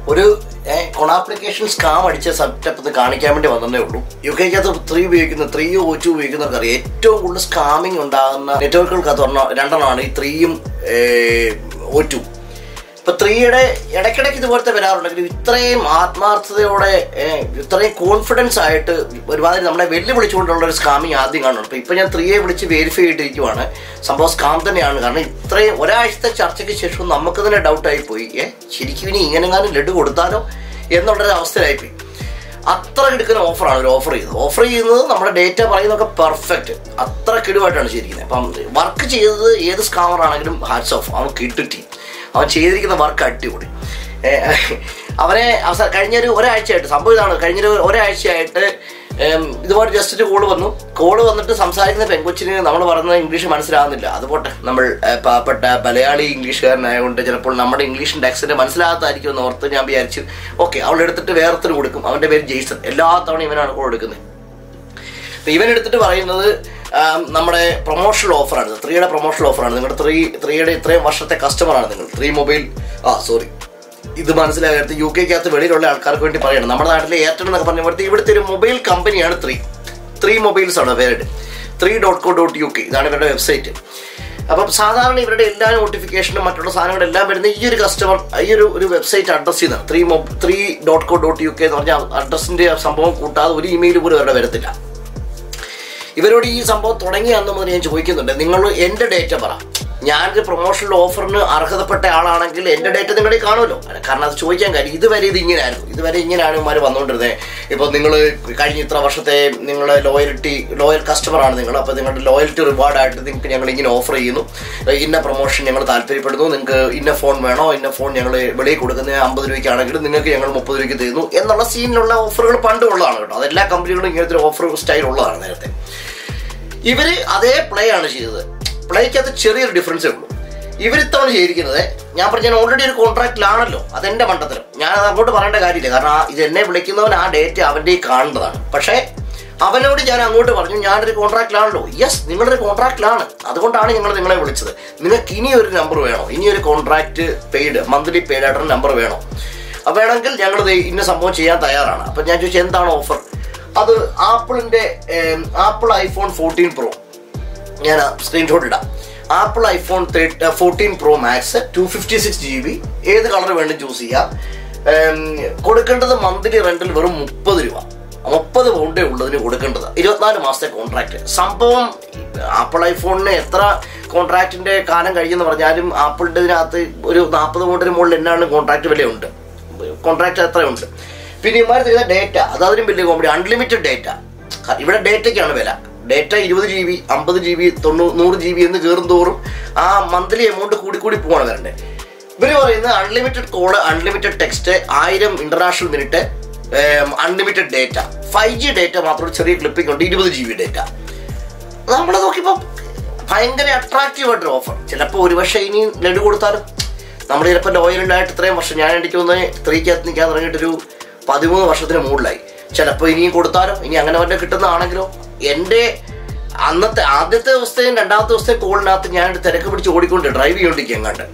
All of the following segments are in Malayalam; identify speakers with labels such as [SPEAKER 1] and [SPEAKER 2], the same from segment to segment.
[SPEAKER 1] ഒരു കൊണാപ്ലിക്കേഷൻ സ്കാം അടിച്ച സെറ്റപ്പ് ഇത് കാണിക്കാൻ വേണ്ടി വന്നതേ ഉള്ളൂ യു കെക്കകത്ത് ത്രീ ഉപയോഗിക്കുന്ന ത്രീ ഒ ടു ഉപയോഗിക്കുന്നവർക്ക് അറിയാം ഏറ്റവും കൂടുതൽ സ്കാമിംഗ് ഉണ്ടാകുന്ന നെറ്റ്വർക്കുകൾക്കകത്ത് ഒരെണ്ണം രണ്ടെണ്ണമാണ് ഈ ത്രീയും ഒ ടു ഇപ്പൊ ത്രീയുടെ ഇടയ്ക്കിടയ്ക്ക് ഇതുപോലത്തെ വരാറുണ്ടെങ്കിലും ഇത്രയും ആത്മാർത്ഥതയോടെ ഏഹ്, ഇത്രയും കോൺഫിഡൻസ് ആയിട്ട് ഒരുമാതിരി നമ്മളെ വെല്ലുവിളിച്ചുകൊണ്ടുള്ള ഒരു സ്കാമിങ് ആദ്യം കാണുന്നുണ്ട് ഇപ്പൊ ഇപ്പൊ ഞാൻ ത്രീയെ വിളിച്ച് വെരിഫൈ ചെയ്തിരിക്കുവാണ് സംഭവം സ്കാം തന്നെയാണ് കാരണം ഇത്രയും ഒരാഴ്ചത്തെ ചർച്ചയ്ക്ക് ശേഷം നമുക്ക് തന്നെ ഡൗട്ട് ആയി പോയി ഏഹ് ശരിക്കും ഇനി ഇങ്ങനെങ്ങാനും ലഡു കൊടുത്താലോ എന്നുള്ളൊരു അവസ്ഥയിലായിപ്പോയി അത്ര കിടക്കുന്ന ഓഫറാണ് ഒരു ഓഫർ ചെയ്തത് ഓഫർ ചെയ്യുന്നത് നമ്മുടെ ഡേറ്റ പറയുന്നതൊക്കെ പെർഫെക്റ്റ് അത്ര കിടുവായിട്ടാണ് ചെയ്തിരിക്കുന്നത് അപ്പം വർക്ക് ചെയ്തത് ഏത് സ്കാമർ ആണെങ്കിലും ഹാറ്റ്സ് ഓഫ് അവൻ കിട്ടുറ്റി അവൻ ചെയ്തിരിക്കുന്ന വർക്ക് അടിപൊളി ഏ, അവനെ അവസാനം കഴിഞ്ഞൊരു ഒരാഴ്ചയായിട്ട് സംഭവം ഇതാണ് കഴിഞ്ഞൊരു ഒരാഴ്ചയായിട്ട് ഏം, ഇതുപോലെ ജസ്റ്റ് ഒരു കോള് വന്നു കോള് വന്നിട്ട് സംസാരിക്കുന്ന പെൺകൊച്ചിന് നമ്മൾ പറയുന്നത് ഇംഗ്ലീഷ് മനസ്സിലാവുന്നില്ല അതുപോട്ടെ നമ്മൾ ഏ, പാവപ്പെട്ട മലയാളി ഇംഗ്ലീഷുകാരനായതുകൊണ്ട് ചിലപ്പോൾ നമ്മുടെ ഇംഗ്ലീഷിൻ്റെ ആക്സെന്റ് മനസ്സിലാകാത്തായിരിക്കും എന്ന് ഓർത്ത് ഞാൻ വിചാരിച്ചു ഓക്കെ അവൾ എടുത്തിട്ട് വേറൊരുത്തിന് കൊടുക്കും അവൻ്റെ പേര് ജെയ്സൺ എല്ലാ തവണ ഇവനാണ് കോൾ എടുക്കുന്നത് അപ്പൊ ഇവൻ എടുത്തിട്ട് പറയുന്നത് ആം, നമ്മുടെ പ്രൊമോഷണൽ ഓഫറാണ് ത്രീയുടെ പ്രൊമോഷണൽ ഓഫറാണ് നിങ്ങളുടെ ത്രീ ത്രീയുടെ ഇത്രയും വർഷത്തെ കസ്റ്റമറാണ് നിങ്ങൾ ത്രീ മൊബൈൽ ആ സോറി ഇത് മനസ്സിലാകാത്ത യു കെക്കകത്ത് വെളിയിലുള്ള ആൾക്കാർക്ക് വേണ്ടി പറയണം നമ്മുടെ നാട്ടിലെ എയർടെൽ എന്നൊക്കെ പറഞ്ഞ പോലത്തെ ഇവിടുത്തെ ഒരു മൊബൈൽ കമ്പനിയാണ് ത്രീ ത്രീ മൊബൈൽസ് ആണ് പേരുടെ three dot co dot U K ഇതാണ് ഇവരുടെ വെബ്സൈറ്റ് അപ്പം സാധാരണ ഇവരുടെ എല്ലാ നോട്ടിഫിക്കേഷനും മറ്റുള്ള സാധനങ്ങളെല്ലാം വരുന്ന ഈ ഒരു കസ്റ്റമർ ഈ ഒരു ഒരു വെബ്സൈറ്റ് അഡ്രസ് ചെയ്യുന്ന ത്രീ മൊ three dot co dot U K എന്ന് പറഞ്ഞ അഡ്രസ്സിന്റെ സംഭവം കൂട്ടാതെ ഒരു ഇമെയിൽ പോലും അവരുടെ വരത്തില്ല ഇവരോട് ഈ സംഭവം തുടങ്ങിയ അന്ന് മുതൽ ഞാൻ ചോദിക്കുന്നുണ്ട് നിങ്ങൾ എൻ്റെ ഡേറ്റ പറ ഞാനൊരു പ്രൊമോഷണൽ ഓഫറിന് അർഹതപ്പെട്ട ആളാണെങ്കിൽ എൻ്റെ ഡേറ്റ നിങ്ങളുടെ കാണുമല്ലോ അല്ല, കാരണം അത് ചോദിക്കാൻ കാര്യം ഇതുവരെ ഇത് ഇങ്ങനെയായിരുന്നു ഇതുവരെ ഇങ്ങനെയാണ് ഇവന്മാർ വന്നുകൊണ്ടിരുന്നത് ഇപ്പോൾ നിങ്ങൾ കഴിഞ്ഞ ഇത്ര വർഷത്തെ നിങ്ങളുടെ ലോയൽറ്റി ലോയൽ കസ്റ്റമറാണ് നിങ്ങൾ അപ്പോൾ നിങ്ങളുടെ ലോയൽറ്റി റിവാർഡായിട്ട് നിങ്ങൾക്ക് ഞങ്ങൾ ഇങ്ങനെ ഓഫർ ചെയ്യുന്നു ഇന്ന പ്രൊമോഷൻ ഞങ്ങൾ താല്പര്യപ്പെടുന്നു നിങ്ങൾക്ക് ഇന്ന ഫോൺ വേണോ ഇന്ന ഫോൺ ഞങ്ങൾ വെളിയിൽ കൊടുക്കുന്ന അമ്പത് രൂപയ്ക്കാണെങ്കിൽ നിങ്ങൾക്ക് ഞങ്ങൾ മുപ്പത് രൂപയ്ക്ക് തരുന്നു എന്നുള്ള സീനിലുള്ള ഓഫറുകൾ പണ്ട് ഉള്ളതാണ് കേട്ടോ അതെല്ലാ കമ്പനികളും ഇങ്ങനത്തെ ഒരു ഓഫർ സ്റ്റൈൽ ഉള്ളതാണ് നേരത്തെ ഇവര് അതേ പ്ലേ ആണ് ചെയ്തത് പ്ലേക്കകത്ത് ചെറിയൊരു ഡിഫറൻസേ ഉള്ളൂ ഇവരിത്തവണ ചെയ്തിരിക്കുന്നത് ഞാൻ പറഞ്ഞു ഞാൻ ഓൾറെഡി ഒരു കോൺട്രാക്റ്റിലാണല്ലോ അതെന്റെ മണ്ടത്തരം ഞാൻ അത് അങ്ങോട്ട് പറയേണ്ട കാര്യമില്ല കാരണം ആ ഇത് എന്നെ വിളിക്കുന്നവൻ ആ ഡേറ്റ് അവന്റെ ഈ കാണേണ്ടതാണ് പക്ഷേ അവനോട് ഞാൻ അങ്ങോട്ട് പറഞ്ഞു ഞാനൊരു കോൺട്രാക്റ്റിലാണല്ലോ യെസ് നിങ്ങളൊരു കോൺട്രാക്റ്റിലാണ് അതുകൊണ്ടാണ് ഞങ്ങൾ നിങ്ങളെ വിളിച്ചത് നിങ്ങൾക്ക് ഇനി ഒരു നമ്പർ വേണോ ഇനി ഒരു കോൺട്രാക്ട് പെയ്ഡ് മന്ത്ലി പെയ്ഡ് ആയിട്ടൊരു നമ്പർ വേണോ അപ്പോൾ വേണമെങ്കിൽ ഞങ്ങൾ ഇന്ന സംഭവം ചെയ്യാൻ തയ്യാറാണ് അപ്പം ഞാൻ ചോദിച്ചു എന്താണ് ഓഫർ അത് ആപ്പിളിന്റെ ആപ്പിൾ ഐഫോൺ ഫോർട്ടീൻ പ്രോ ഞാൻ സ്ക്രീൻഷോട്ട് ഇടാം Apple iPhone fourteen pro max two fifty six G B ഏത് കളർ വേണം ചൂസ് ചെയ്യാം ഏം, കൊടുക്കേണ്ടത് മന്ത്ലി റെന്റിൽ വെറും മുപ്പത് രൂപ മുപ്പത് പൗണ്ടേ ഉള്ളതിന് കൊടുക്കേണ്ടത് ഇരുപത്തിനാല് മാസത്തെ കോൺട്രാക്ട് സംഭവം ആപ്പിൾ ഐഫോണിന് എത്ര കോൺട്രാക്റ്റിന്റെ കാലം കഴിയുമെന്ന് പറഞ്ഞാലും ആപ്പിളിന്റെ ഇതിനകത്ത് ഒരു നാൽപ്പത് പൗണ്ടിന് മുകളിൽ എന്നാണ് കോൺട്രാക്ട് വിലയുണ്ട് കോൺട്രാക്ട് എത്രയുണ്ട് പിന്നെ ഇമാർ തരുന്ന ഡേറ്റ അത് അതിനും വലിയ കോമഡി അൺലിമിറ്റഡ് ഡേറ്റ ഇവിടെ ഡേറ്റയ്ക്കാണ് വില ഡേറ്റ ഇരുപത് ജി ബി അമ്പത് ജി ബി തൊണ്ണൂറ് നൂറ് ജി ബി എന്ന് കയറും തോറും ആ മന്ത്ലി എമൗണ്ട് കൂടി കൂടി പോവാണ് വരണ്ടേ ഇവർ പറയുന്നത് അൺലിമിറ്റഡ് കോള് അൺലിമിറ്റഡ് ടെക്സ്റ്റ് ആയിരം international minute unlimited data five G data മാത്രം ഒരു ചെറിയ ക്ലിപ്പിംഗ് ഉണ്ട് ഇരുപത് ജി ബി ഡേറ്റ നമ്മൾ നോക്കിയപ്പോൾ ഭയങ്കര അട്രാക്റ്റീവ് ആയിട്ടൊരു ഓഫർ ചിലപ്പോൾ ഒരു പക്ഷേ ഇനി ലഡു കൊടുത്താലും നമ്മൾ ചിലപ്പോൾ ലോയലുണ്ടായിട്ട് ഇത്രയും വർഷം ഞാൻ എനിക്ക് തോന്നുന്നത് സ്ത്രീക്കകത്ത് നിൽക്കാൻ തുടങ്ങിയിട്ടൊരു പതിമൂന്ന് വർഷത്തിന് മുകളിലായി ചിലപ്പോൾ ഇനിയും കൊടുത്താലോ ഇനി അങ്ങനെ വല്ല കിട്ടുന്നതാണെങ്കിലോ എൻ്റെ അന്നത്തെ ആദ്യത്തെ ദിവസത്തെയും രണ്ടാമത്തെ ദിവസത്തെയും കോളിനകത്ത് ഞാൻ തിരക്ക് പിടിച്ച് ഓടിക്കൊണ്ട് ഡ്രൈവ് ചെയ്തോണ്ടിരിക്കുക എങ്ങാണ്ട്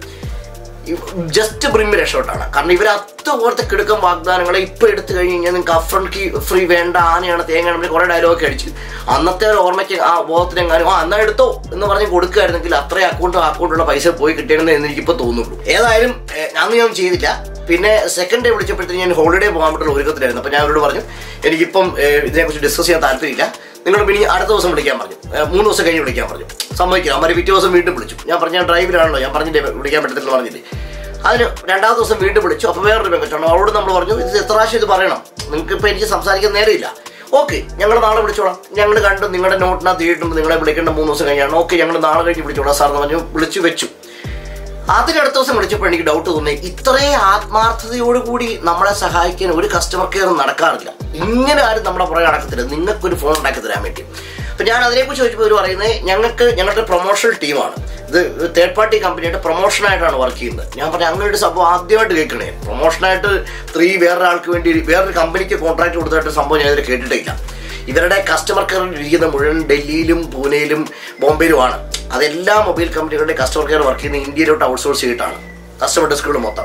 [SPEAKER 1] ജസ്റ്റ് ബ്രിമ്മി രക്ഷോട്ടാണ് കാരണം ഇവർ അതുപോലത്തെ കിടുക്കം വാഗ്ദാനങ്ങളെ ഇപ്പൊ എടുത്തു കഴിഞ്ഞ് കഴിഞ്ഞാൽ നിങ്ങൾക്ക് അഫ്രണ്ട് കീ ഫ്രീ വേണ്ട ആനയാണ് തേങ്ങയാണ് കുറെ ഡയലോഗ് അടിച്ച് അന്നത്തെ ഒരു ഓർമ്മയ്ക്ക് ആ ബോധത്തിന് എങ്ങാനും ആ എന്നാ എടുത്തോ എന്ന് പറഞ്ഞ് കൊടുക്കുകയായിരുന്നെങ്കിൽ അത്രയും അക്കൗണ്ട് അക്കൗണ്ടുള്ള പൈസ പോയി കിട്ടിയെന്ന് എന്ന് എനിക്കിപ്പോൾ തോന്നുള്ളൂ ഏതായാലും ഏഹ്, അന്ന് ഞാൻ ചെയ്തില്ല പിന്നെ സെക്കൻഡ് ഡേ വിളിച്ചപ്പോഴത്തേക്ക് ഞാൻ ഹോളിഡേ പോകാൻ പറ്റുള്ള ഒരുക്കത്തിലായിരുന്നു അപ്പോൾ ഞാൻ അവരോട് പറഞ്ഞു എനിക്കിപ്പം ഏഹ്, ഇതിനെക്കുറിച്ച് ഡിസ്കസ് ചെയ്യാൻ താല്പര്യമില്ല നിങ്ങൾ പിന്നെ അടുത്ത ദിവസം വിളിക്കാൻ പറഞ്ഞു ഏഹ്, മൂന്ന് ദിവസം കഴിഞ്ഞ് വിളിക്കാൻ പറഞ്ഞു സമ്മതിക്കില്ല അമ്മ പിറ്റേ ദിവസം വീണ്ടും വിളിച്ചു ഞാൻ പറഞ്ഞ ഞാൻ ഡ്രൈവിലാണല്ലോ ഞാൻ പറഞ്ഞില്ലേ വിളിക്കാൻ പറ്റത്തില്ലെന്ന് പറഞ്ഞില്ലേ അതിന് രണ്ടാമത്തെ ദിവസം വീണ്ടും വിളിച്ചു അപ്പോൾ വേറൊരു പെങ്കറ്റാണ് അവളോട് നമ്മൾ പറഞ്ഞു ഇത് എത്ര പ്രാവശ്യം ഇത് പറയണം നിങ്ങൾക്ക് ഇപ്പോൾ എനിക്ക് സംസാരിക്കാൻ നേരെയില്ല ഓക്കെ ഞങ്ങൾ നാളെ വിളിച്ചോളാം ഞങ്ങൾ കണ്ടു നിങ്ങളുടെ നോട്ടിനകത്ത് തീയിട്ടുമ്പോൾ നിങ്ങളെ വിളിക്കേണ്ട മൂന്ന് ദിവസം കഴിഞ്ഞാണ് ഓക്കെ ഞങ്ങൾ നാളെ കഴിഞ്ഞ് വിളിച്ചോളാം സാർ എന്ന് പറഞ്ഞു വിളിച്ചു വെച്ചു അതിനടുത്ത ദിവസം വിളിച്ചപ്പോൾ എനിക്ക് ഡൗട്ട് തോന്നി ഇത്രയും ആത്മാർത്ഥതയോടുകൂടി നമ്മളെ സഹായിക്കാൻ ഒരു കസ്റ്റമർ കെയർ നടക്കാറില്ല ഇങ്ങനെ ആരും നമ്മുടെ പുറകെ നടക്കത്തില്ല നിങ്ങൾക്കൊരു ഫോൺ ഉണ്ടാക്കി തരാൻ വേണ്ടി അപ്പൊ ഞാൻ അതിനെക്കുറിച്ച് ചോദിച്ചപ്പോൾ ഇവർ പറയുന്നത് ഞങ്ങൾക്ക് ഞങ്ങളുടെ പ്രൊമോഷണൽ ടീമാണ് ഇത് തേർഡ് പാർട്ടി കമ്പനിയുടെ പ്രൊമോഷനായിട്ടാണ് വർക്ക് ചെയ്യുന്നത് ഞാൻ പറഞ്ഞു അങ്ങനെ ഒരു സംഭവം ആദ്യമായിട്ട് കേൾക്കണേ പ്രൊമോഷനായിട്ട് ത്രീ വേറൊരാൾക്ക് വേണ്ടി വേറൊരു കമ്പനിക്ക് കോൺട്രാക്ട് കൊടുത്തായിട്ട് സംഭവം ഞാൻ ഇതിൽ കേട്ടിട്ടില്ല ഇവരുടെ കസ്റ്റമർ കെയർ ഇരിക്കുന്ന മുഴുവൻ ഡൽഹിയിലും പൂനെയിലും ബോംബെയിലുമാണ് അതെല്ലാ മൊബൈൽ കമ്പനികളുടെ കസ്റ്റമർ കെയർ വർക്ക് ചെയ്യുന്ന ഇന്ത്യയിലോട്ട് ഔട്ട്സോഴ്സ് ചെയ്തിട്ടാണ് കസ്റ്റമർ ഡെസ്കുകൾ മൊത്തം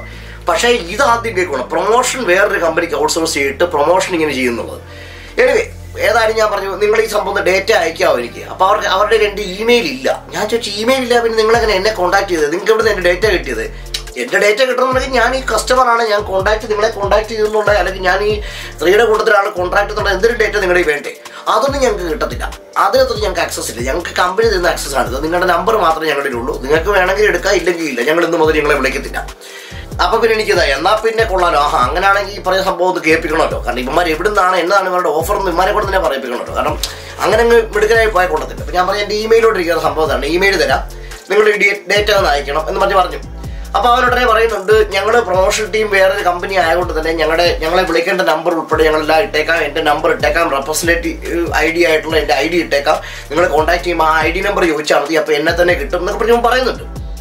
[SPEAKER 1] പക്ഷേ ഇത് ആദ്യം കേൾക്കണം പ്രൊമോഷൻ വേറൊരു കമ്പനിക്ക് ഔട്ട്സോഴ്സ് ചെയ്തിട്ട് പ്രൊമോഷൻ ഇങ്ങനെ ചെയ്യുന്നുള്ളത് എനിവേ ഏതായാലും ഞാൻ പറഞ്ഞു നിങ്ങൾ ഈ സംഭവം ഡേറ്റ അയക്കാവോ എനിക്ക് അപ്പോൾ അവർക്ക് അവരുടെ രണ്ട് ഇമെയിൽ ഇല്ല ഞാൻ ചോദിച്ചു ഇമെയിൽ ഇല്ല പിന്നെ നിങ്ങൾ എങ്ങനെ എന്നെ കോൺടാക്ട് ചെയ്തത് നിങ്ങൾക്ക് എവിടെ എൻ്റെ ഡേറ്റ കിട്ടിയത് എൻ്റെ ഡേറ്റ കിട്ടണമെന്നുണ്ടെങ്കിൽ ഞാൻ ഈ കസ്റ്റമറാണ് ഞാൻ കോൺടാക്ട് നിങ്ങളെ കോൺടാക്ട് ചെയ്തെന്നുണ്ട് അല്ലെങ്കിൽ ഞാൻ ഈ സ്ത്രീയുടെ കൂട്ടത്തിലാണ് കോൺട്രാക്ട് എന്നുള്ള എന്തൊരു ഡേറ്റ നിങ്ങളുടെ കയ്യിൽ വേണ്ടേ അതൊന്നും ഞങ്ങൾക്ക് കിട്ടത്തില്ല അതിനകത്തൊന്നും ഞങ്ങൾക്ക് ആക്സസ് ഇല്ല ഞങ്ങൾക്ക് കമ്പനി തരുന്ന ആക്സസ് ആണ് ഇത് നിങ്ങളുടെ നമ്പർ മാത്രമേ ഞങ്ങളുടെ ഉള്ളൂ നിങ്ങൾക്ക് വേണമെങ്കിൽ എടുക്കാം ഇല്ലെങ്കിൽ ഇല്ല ഞങ്ങൾ ഇന്ന് മുതൽ ഞങ്ങളെ വിളിക്കത്തില്ല അപ്പൊ പിന്നെ എനിക്കിതാ എന്നാ പിന്നെ കൊള്ളാലോ ആഹാ അങ്ങനെയാണെങ്കിൽ ഈ പറയുന്ന സംഭവം ഒന്ന് കേൾപ്പിക്കണമല്ലോ കാരണം ഇവന്മാർ എവിടെ നിന്നാണ് എന്താണ് ഇവരുടെ ഓഫർ എന്ന് ഇവന്മാരെ കൂടെ തന്നെ പറയിപ്പിക്കണമല്ലോ കാരണം അങ്ങനെ അങ്ങ് മിടുക്കനായി പോയ കൊള്ളത്തില്ല അപ്പൊ ഞാൻ പറഞ്ഞു എൻ്റെ ഇമെയിലോട്ട് ഇരിക്കുന്ന സംഭവം ഇതാണ് ഇമെയിൽ തരാം നിങ്ങൾ ഈ ഡേറ്റ ഒന്ന് അയക്കണം എന്ന് പറഞ്ഞ് പറഞ്ഞു അപ്പൊ അവനുടനെ പറയുന്നുണ്ട് ഞങ്ങൾ പ്രൊമോഷൻ ടീം വേറൊരു കമ്പനി ആയതുകൊണ്ട് തന്നെ ഞങ്ങളുടെ ഞങ്ങളെ വിളിക്കേണ്ട നമ്പർ ഉൾപ്പെടെ ഞങ്ങളെല്ലാം ഇട്ടേക്കാം എൻ്റെ നമ്പർ ഇട്ടേക്കാം റെപ്രസെൻറ്റേറ്റീവ് ഐ ഡി ആയിട്ടുള്ള എൻ്റെ ഐ ഡി ഇട്ടേക്കാം നിങ്ങൾ കോൺടാക്ട് ചെയ്യുമ്പോൾ ആ ഐ ഡി നമ്പർ ചോദിച്ചാൽ മതി അപ്പോൾ എന്നെ തന്നെ കിട്ടും എന്നൊക്കെ പറഞ്ഞ് അവൻ പറയുന്നുണ്ട്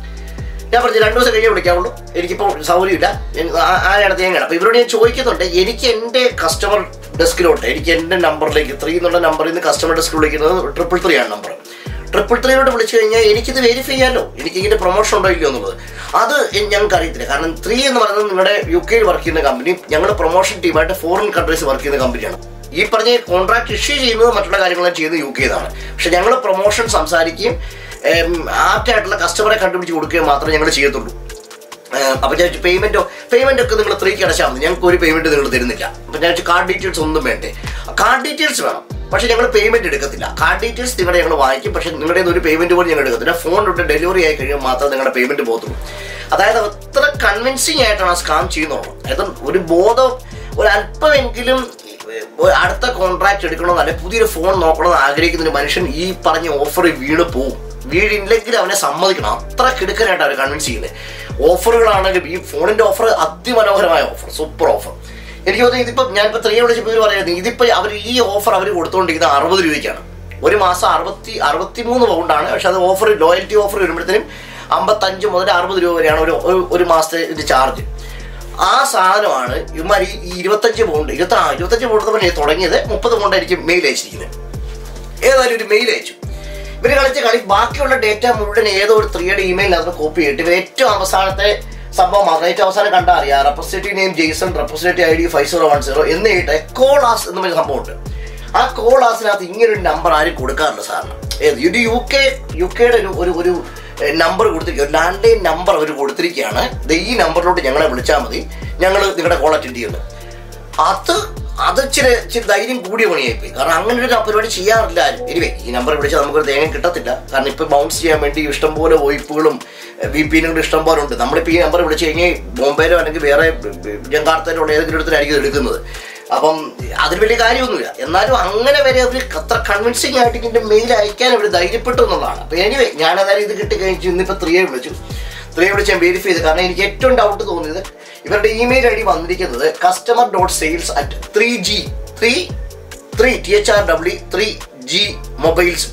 [SPEAKER 1] ഞാൻ പറഞ്ഞു രണ്ടു ദിവസം കഴിഞ്ഞേ വിളിക്കാവുള്ളൂ എനിക്കിപ്പോൾ സൗകര്യമില്ല ആരാണ് തേങ്ങ അപ്പോൾ ഇവരോട് ഞാൻ ചോദിക്കുന്നുണ്ട് എനിക്ക് എൻ്റെ കസ്റ്റമർ ഡെസ്കിലോട്ട് എനിക്ക് എൻ്റെ നമ്പറിലേക്ക് ത്രീ എന്നുള്ള നമ്പറിൽ നിന്ന് കസ്റ്റമർ ഡെസ്കിൽ വിളിക്കുന്നത് ട്രിപ്പിൾ ത്രീ ആണ് നമ്പർ ട്രിപ്പിൾ ത്രീയോട് വിളിച്ചു കഴിഞ്ഞാൽ എനിക്കിത് വെരിഫൈ ചെയ്യാമല്ലോ എനിക്ക് ഇതിന്റെ പ്രൊമോഷൻ ഉണ്ടോ ഇല്ലയോ എന്നുള്ളത് അത് എ- ഞങ്ങൾക്ക് അറിയത്തില്ല കാരണം ത്രീ എന്ന് പറയുന്നത് നിങ്ങളുടെ യു കെയിൽ വർക്ക് ചെയ്യുന്ന കമ്പനി ഞങ്ങൾ പ്രൊമോഷൻ ടീമായിട്ട് ഫോറിൻ കൺട്രീസ് വർക്ക് ചെയ്യുന്ന കമ്പനിയാണ് ഈ പറഞ്ഞ കോൺട്രാക്ട് ഇഷ്യൂ ചെയ്യുന്നത് മറ്റുള്ള കാര്യങ്ങളും ചെയ്യുന്നത് യു കെയിലാണ് പക്ഷെ ഞങ്ങൾ പ്രൊമോഷൻ സംസാരിക്കുകയും ആപ്റ്റായിട്ടുള്ള കസ്റ്റമറെ കണ്ടുപിടിച്ച് കൊടുക്കുകയും മാത്രമേ ഞങ്ങൾ ചെയ്യത്തുള്ളൂ ഏഹ് അപ്പൊ ഞാൻ പേയ്മെന്റോ പേയ്മെന്റ് ഒക്കെ നിങ്ങൾ ത്രീക്ക് അടച്ചാൽ മതി ഞങ്ങൾക്ക് ഒരു പേയ്മെന്റ് നിങ്ങൾ തരുന്നില്ല അപ്പൊ ഞാൻ കാർഡ് ഡീറ്റെയിൽസ് ഒന്നും വേണ്ടേ കാർഡ് ഡീറ്റെയിൽസ് വേണം പക്ഷെ ഞങ്ങൾ പേയ്മെന്റ് എടുക്കത്തില്ല കാർഡ് ഡീറ്റെയിൽസ് നിങ്ങളുടെ ഞങ്ങൾ വാങ്ങിക്കും പക്ഷെ നിങ്ങളുടെ കയ്യിൽ നിന്ന് ഒരു പേയ്മെന്റ് പോലും ഞങ്ങൾ എടുക്കത്തില്ല ഫോണിലോട്ട് ഡെലിവറി ആയി കഴിയുമ്പോൾ മാത്രമേ നിങ്ങളുടെ പേയ്മെന്റ് പോകത്തുള്ളൂ അതായത് അത്ര കൺവിൻസിങ് ആയിട്ടാണ് ആ സ്കാം ചെയ്യുന്നുള്ളൂ അതായത് ഒരു ബോധം ഒരു അല്പമെങ്കിലും ഏഹ്, അടുത്ത കോൺട്രാക്ട് എടുക്കണമെന്ന് അല്ലെങ്കിൽ പുതിയൊരു ഫോൺ നോക്കണമെന്ന് ആഗ്രഹിക്കുന്ന ഒരു മനുഷ്യൻ ഈ പറഞ്ഞ ഓഫർ വീണ് പോവും വീടില്ലെങ്കിൽ അവനെ സമ്മതിക്കണം അത്ര കിടുക്കനായിട്ട് അവർ കൺവിൻസ് ചെയ്യുന്നത് ഓഫറുകളാണെങ്കിലും ഈ ഫോണിന്റെ ഓഫർ അതിമനോഹരമായ ഓഫർ സൂപ്പർ ഓഫർ എനിക്ക് തോന്നുന്നു ഇതിപ്പോ ഞാനിപ്പോ ത്രീയെ വിളിച്ചപ്പോൾ ഇവർ പറയുന്നത് ഇതിപ്പോ അവർ ഈ ഓഫർ അവർ കൊടുത്തുകൊണ്ടിരിക്കുന്നത് അറുപത് രൂപയ്ക്കാണ് ഒരു മാസം അറുപത്തി അറുപത്തി മൂന്ന് പൗണ്ടാണ് പക്ഷെ അത് ഓഫർ ലോയൽറ്റി ഓഫർ വരുമ്പോഴത്തേനും അമ്പത്തഞ്ച് മുതൽ അറുപത് രൂപ വരെയാണ് ഒരു ഒരു- ഒരു മാസത്തെ ഇത് ചാർജ് ആ സാധനമാണ് ഇവന്മാർ ഈ ഈ ഇരുപത്തഞ്ച് പൗണ്ട് ഇരുപത്തി ആ ഇരുപത്തഞ്ച് പൗണ്ട് തന്നെ തുടങ്ങിയത് മുപ്പത് പൗണ്ടായിരിക്കും മെയിൽ അയച്ചിരിക്കുന്നത് ഏതായാലും ഒരു മെയിൽ അയച്ചു ഇവർ കളിച്ച കളി ബാക്കിയുള്ള ഡേറ്റ മുഴുവൻ ഏതോ ഒരു ത്രീയുടെ ഇമെയിൽ അതിന് കോപ്പി ചെയ്തിട്ട് ഇവർ ഏറ്റവും അവസാനത്തെ സംഭവം മാത്രം ഏറ്റവും അവസാനം കണ്ടാൽ അറിയാം representative name Jason representative I D five zero one zero എന്ന് എഴുതിയിട്ട് കോളാസ് എന്ന് പറഞ്ഞ സംഭവമുണ്ട് ആ കോളാസിനകത്ത് ഇങ്ങനെ ഒരു നമ്പർ ആരും കൊടുക്കാറില്ല സാറിന് ഏത് ഇത് യു കെ യു കെയുടെ ഒരു ഒരു ഒരു നമ്പർ കൊടുത്തിരിക്കുക ഒരു ലാൻഡ് ലൈൻ നമ്പർ അവർ കൊടുത്തിരിക്കുകയാണ് ദേ ഈ നമ്പറിലോട്ട് ഞങ്ങളെ വിളിച്ചാൽ മതി ഞങ്ങൾ നിങ്ങളുടെ കോൾ അറ്റൻഡ് ചെയ്യുന്നു അത് അത് ഇച്ചിരി ഇച്ചിരി ധൈര്യം കൂടിയ പണിയായിപ്പോയി കാരണം അങ്ങനെ ഒരു പരിപാടി ചെയ്യാറില്ല ആരും എനിവേ ഈ നമ്പർ വിളിച്ചാൽ നമുക്കൊരു തേങ്ങ കിട്ടത്തില്ല കാരണം ഇപ്പൊ ബൗൺസ് ചെയ്യാൻ വേണ്ടി ഇഷ്ടംപോലെ വോയിപ്പുകളും വി പിന്നുകളും ഇഷ്ടം പോലെ ഉണ്ട് നമ്മളിപ്പോൾ ഈ നമ്പർ വിളിച്ചു കഴിഞ്ഞാൽ ബോംബെയിലോ അല്ലെങ്കിൽ വേറെ ജങ്കാർത്തയിലോ ഉള്ള ഏതെങ്കിലും ഇടത്തിലായിരിക്കും ഇത് എടുക്കുന്നത് അപ്പം അതിന് വലിയ കാര്യമൊന്നുമില്ല എന്നാലും അങ്ങനെ വരെ അവർ അത്ര കൺവിൻസിങ് ആയിട്ട് ഇതിന്റെ മെയിൽ അയക്കാൻ അവർ ധൈര്യപ്പെട്ടു എന്നുള്ളതാണ് അപ്പൊ എനിവേ ഞാൻ ഏതായാലും ഇത് കിട്ടി കഴിഞ്ഞു ഇന്നിപ്പോ ത്രീയെ വിളിച്ചു ത്രീയെ വിളിച്ച് ഞാൻ വെരിഫൈ ചെയ്ത് കാരണം എനിക്ക് ഏറ്റവും ഡൗട്ട് തോന്നിയത് ഇവരുടെ ഇമെയിൽ ഐ ഡി വന്നിരിക്കുന്നത് customer dot sales at three G three three T H R W three G mobiles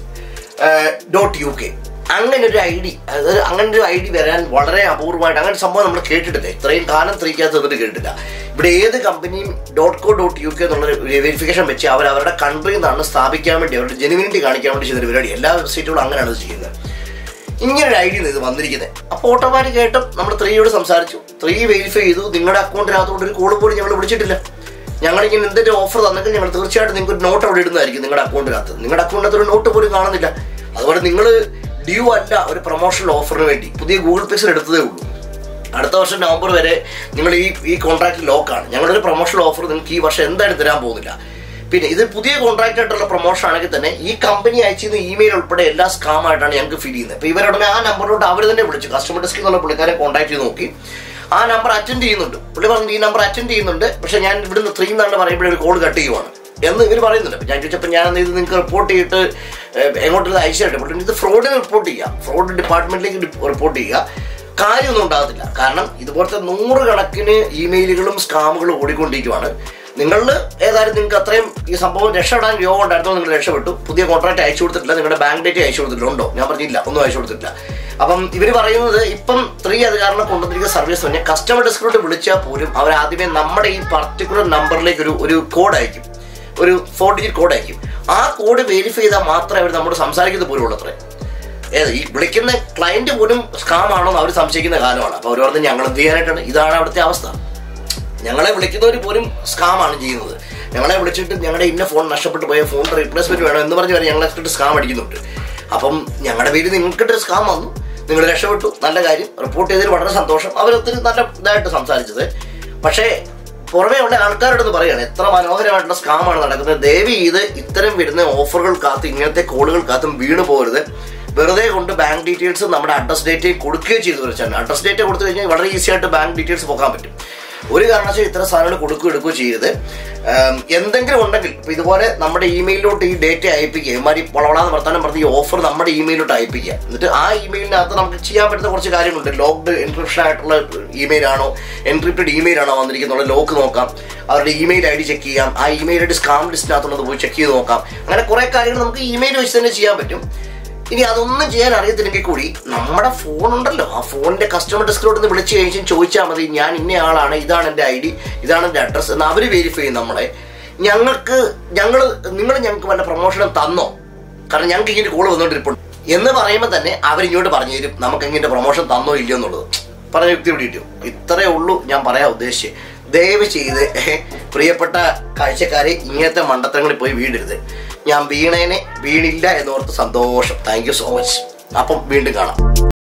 [SPEAKER 1] dot U K അങ്ങനെ ഒരു ഐ ഡി അതായത് അങ്ങനെ ഒരു ഐ ഡി വരാൻ വളരെ അപൂർവമായിട്ട് അങ്ങനെ ഒരു സംഭവം നമ്മൾ കേട്ടിട്ടില്ല ഇത്രയും കാലം ത്രീക്കകത്ത് എന്നിട്ട് കേട്ടിട്ടില്ല ഇവിടെ ഏത് കമ്പനിയും dot co dot U K എന്നുള്ള വെരിഫിക്കേഷൻ വെച്ച് അവർ അവരുടെ കൺട്രിയിൽ നിന്നാണ് സ്ഥാപിക്കാൻ വേണ്ടി അവരുടെ ജെനുവിനിറ്റി കാണിക്കാൻ വേണ്ടി ചെയ്തൊരു പരിപാടി എല്ലാ വെബ്സൈറ്റുകളും അങ്ങനെയാണ് ഇത് ചെയ്യുന്നത് ഇങ്ങനെ ഒരു ഐഡിയ ഇത് വന്നിരിക്കുന്നത് അപ്പോൾ ഓട്ടോമാറ്റിക് ആയിട്ടും നമ്മൾ ത്രീയോട് സംസാരിച്ചു ത്രീ വെരിഫൈ ചെയ്തു നിങ്ങളുടെ അക്കൗണ്ടിനകത്തോട്ട് ഒരു കോൾ പോലും ഞങ്ങൾ വിളിച്ചിട്ടില്ല ഞങ്ങളിങ്ങനെ എന്തെങ്കിലും ഓഫർ തന്നെങ്കിൽ ഞങ്ങൾ തീർച്ചയായിട്ടും നിങ്ങൾക്ക് ഒരു നോട്ട് അവിടെ ഇടുന്നതായിരിക്കും നിങ്ങളുടെ അക്കൗണ്ടിനകത്ത് നിങ്ങളുടെ അക്കൗണ്ടിനകത്ത് ഒരു നോട്ട് പോലും കാണുന്നില്ല അതുപോലെ നിങ്ങൾ ഡ്യൂ അല്ല ഒരു പ്രൊമോഷണൽ ഓഫറിന് വേണ്ടി പുതിയ ഗൂഗിൾ പിക്സൽ എടുത്തതേ ഉള്ളൂ അടുത്ത വർഷം നവംബർ വരെ നിങ്ങൾ ഈ ഈ കോൺട്രാക്ട് ലോക്കാണ് ഞങ്ങളൊരു പ്രൊമോഷണൽ ഓഫർ നിങ്ങൾക്ക് ഈ വർഷം എന്തായാലും തരാൻ പോകുന്നില്ല പിന്നെ ഇത് പുതിയ കോൺട്രാക്ട് ആയിട്ടുള്ള പ്രൊമോഷൻ ആണെങ്കിൽ തന്നെ ഈ കമ്പനി അയച്ചിരുന്ന ഇമെയിൽ ഉൾപ്പെടെ എല്ലാ സ്കാം ആയിട്ടാണ് ഞങ്ങൾക്ക് ഫീൽ ചെയ്യുന്നത് അപ്പോൾ ഇവരുടനെ ആ നമ്പറിലോട്ട് അവർ തന്നെ വിളിച്ചു കസ്റ്റമർ ഡെസ്കിൽ നിന്നുള്ള പുള്ളിക്കാരെ കോൺടാക്ട് ചെയ്ത് നോക്കി ആ നമ്പർ അറ്റൻഡ് ചെയ്യുന്നുണ്ട് പുള്ളി പറഞ്ഞു ഈ നമ്പർ അറ്റൻഡ് ചെയ്യുന്നുണ്ട് പക്ഷെ ഞാൻ ഇവിടുന്ന് ത്രീ എന്നാണ് പറയുമ്പോഴേ ഒരു കോൾ കട്ട് ചെയ്യുവാണ് എന്ന് ഇവർ പറയുന്നുണ്ട് അപ്പോൾ ഞാൻ ചോദിച്ചപ്പോൾ ഞാൻ ഇത് നിങ്ങൾക്ക് റിപ്പോർട്ട് ചെയ്തിട്ട് ഏഹ്, എങ്ങോട്ട് ഇത് അയച്ചിട്ട് പുള്ളി ഇത് ഫ്രോഡിന് റിപ്പോർട്ട് ചെയ്യുക ഫ്രോഡ് ഡിപ്പാർട്ട്മെന്റിലേക്ക് റിപ്പോർട്ട് ചെയ്യുക കാര്യമൊന്നും ഉണ്ടാകത്തില്ല കാരണം ഇതുപോലത്തെ നൂറുകണക്കിന് ഇമെയിലുകളും സ്കാമുകളും ഓടിക്കൊണ്ടിരിക്കുവാണ് നിങ്ങളിൽ ഏതായാലും നിങ്ങൾക്ക് അത്രയും ഈ സംഭവം രക്ഷപ്പെടാൻ യോഗം ഉണ്ടായിരുന്നോ നിങ്ങൾ രക്ഷപ്പെട്ടു പുതിയ കോൺട്രാക്ട് അയച്ചു കൊടുത്തിട്ടില്ല നിങ്ങളുടെ ബാങ്ക് ഡേറ്റ് അയച്ചു കൊടുത്തിട്ടില്ല ഉണ്ടോ ഞാൻ പറഞ്ഞില്ല ഒന്നും അയച്ചു കൊടുത്തിട്ടില്ല അപ്പം ഇവർ പറയുന്നത് ഇപ്പം ത്രീ അത് കാരണം കൊണ്ടുവന്നിരിക്കുന്ന സർവീസ് തന്നെ കസ്റ്റമർ ഡെസ്കിലോട്ട് വിളിച്ചാൽ പോലും അവർ ആദ്യമേ നമ്മുടെ ഈ പർട്ടിക്കുലർ നമ്പറിലേക്ക് ഒരു ഒരു കോഡ് അയക്കും ഒരു ഫോർ ഡിജിറ്റ് കോഡ് അയക്കും ആ കോഡ് വെരിഫൈ ചെയ്താൽ മാത്രമേ അവർ നമ്മോട് സംസാരിക്കുന്നത് പോലും ഉള്ളൂ അത്രേ ഏത് ഈ വിളിക്കുന്ന ക്ലയന്റ് പോലും സ്കാം ആണോ എന്ന് അവർ സംശയിക്കുന്ന കാലമാണ് അപ്പോൾ അവർ പറഞ്ഞ് ഞങ്ങൾ എന്ത് ചെയ്യാനായിട്ടാണ് ഇതാണ് അവിടുത്തെ അവസ്ഥ ഞങ്ങളെ വിളിക്കുന്നവർ പോലും സ്കാം ആണ് ചെയ്യുന്നത് ഞങ്ങളെ വിളിച്ചിട്ട് ഞങ്ങളുടെ ഇന്ന ഫോൺ നഷ്ടപ്പെട്ടു പോയ ഫോൺ റീപ്ലേസ്മെന്റ് വേണം എന്ന് പറഞ്ഞ് വരെ ഞങ്ങളെ ഇട്ടിട്ട് സ്കാം അടിക്കുന്നുണ്ട് അപ്പം ഞങ്ങളുടെ പേര് നിങ്ങൾക്കിട്ട് സ്കാം വന്നു നിങ്ങൾ രക്ഷപ്പെട്ടു നല്ല കാര്യം റിപ്പോർട്ട് ചെയ്തതിൽ വളരെ സന്തോഷം അവരൊത്തിരി നല്ല ഇതായിട്ട് സംസാരിച്ചത് പക്ഷേ പുറമേ ഉള്ള ആൾക്കാരോട് പറയുകയാണ് എത്ര മനോഹരമായിട്ടുള്ള സ്കാമാണ് നടക്കുന്നത് ദയവ് ചെയ്ത് ഇത്തരം വരുന്ന ഓഫറുകൾ കാത്ത് ഇങ്ങനത്തെ കോളുകൾ കാത്തും വീണു പോകരുത് വെറുതെ കൊണ്ട് ബാങ്ക് ഡീറ്റെയിൽസ് നമ്മുടെ അഡ്രസ് ഡേറ്റ് കൊടുക്കുകയും ചെയ്തു വെച്ചാൽ അഡ്രസ് ഡേറ്റ് കൊടുത്തു കഴിഞ്ഞാൽ വളരെ ഈസി ആയിട്ട് ബാങ്ക് ഡീറ്റെയിൽസ് പോകാൻ പറ്റും ഒരു കാരണവശാലും ഇത്തരം സാധനങ്ങൾ കൊടുക്കുകയോ എടുക്കുകയോ ചെയ്യരുത് ഉം, എന്തെങ്കിലും ഉണ്ടെങ്കിൽ ഇപ്പൊ ഇതുപോലെ നമ്മുടെ ഇമെയിലിലോട്ട് ഈ ഡേറ്റ അയപ്പിക്കുക ഇമാരി വളവളാന്ന് വർത്താനം പറഞ്ഞ് ഈ ഓഫർ നമ്മുടെ ഇമെയിലോട്ട് അയപ്പിക്കുക എന്നിട്ട് ആ ഇമെയിലിനകത്ത് നമുക്ക് ചെയ്യാൻ പറ്റുന്ന കുറച്ച് കാര്യങ്ങളുണ്ട് ലോക്ക്ഡ് എൻക്രിപ്ഷൻ ആയിട്ടുള്ള ഇമെയിൽ ആണോ എൻക്രിപ്റ്റഡ് ഇമെയിൽ ആണോ വന്നിരിക്കുന്നത് ലോക്ക് നോക്കാം അവരുടെ ഇമെയിൽ ഐ ഡി ചെക്ക് ചെയ്യാം ആ ഇമെയിൽ ഐ ഡി സ്കാം ലിസ്റ്റിനകത്തുള്ളത് പോയി ചെക്ക് ചെയ്ത് നോക്കാം അങ്ങനെ കുറെ കാര്യങ്ങൾ നമുക്ക് ഇമെയിൽ വെച്ച് തന്നെ ചെയ്യാൻ പറ്റും ഇനി അതൊന്നും ചെയ്യാൻ അറിയത്തില്ലെങ്കിൽ കൂടി നമ്മുടെ ഫോൺ ഉണ്ടല്ലോ ആ ഫോണിന്റെ കസ്റ്റമർ ഡെസ്കിലോട്ട് നിന്ന് വിളിച്ചു കഴിഞ്ഞാൽ ചോദിച്ചാൽ മതി ഞാൻ ഇന്ന ആളാണ് ഇതാണ് എൻ്റെ ഐ ഡി ഇതാണ് എൻ്റെ അഡ്രസ്സ് എന്ന് അവർ വെരിഫൈ ചെയ്യും നമ്മളെ ഞങ്ങൾക്ക് ഞങ്ങൾ നിങ്ങൾ ഞങ്ങൾക്ക് വല്ല പ്രൊമോഷനും തന്നോ കാരണം ഞങ്ങൾക്ക് ഇങ്ങനെ കോൾ വന്നുകൊണ്ടിരിപ്പുണ്ട് എന്ന് പറയുമ്പോൾ തന്നെ അവരിങ്ങോട്ട് പറഞ്ഞു തരും നമുക്ക് ഇങ്ങനെ പ്രൊമോഷൻ തന്നോ ഇല്ലയോ എന്നുള്ളത് പറഞ്ഞ വ്യക്തി ഇവിടെ കിട്ടും ഇത്രയേ ഉള്ളൂ ഞാൻ പറയാൻ ഉദ്ദേശിച്ചത് ദയവ് ചെയ്ത് ഏഹ്, പ്രിയപ്പെട്ട കാഴ്ചക്കാരെ ഇങ്ങനത്തെ മണ്ടത്തരങ്ങളിൽ പോയി വീടരുത് ഞാൻ വീണേനെ വീണില്ല എന്നോർത്ത് സന്തോഷം താങ്ക് യു സോ മച്ച് അപ്പം വീണ്ടും കാണാം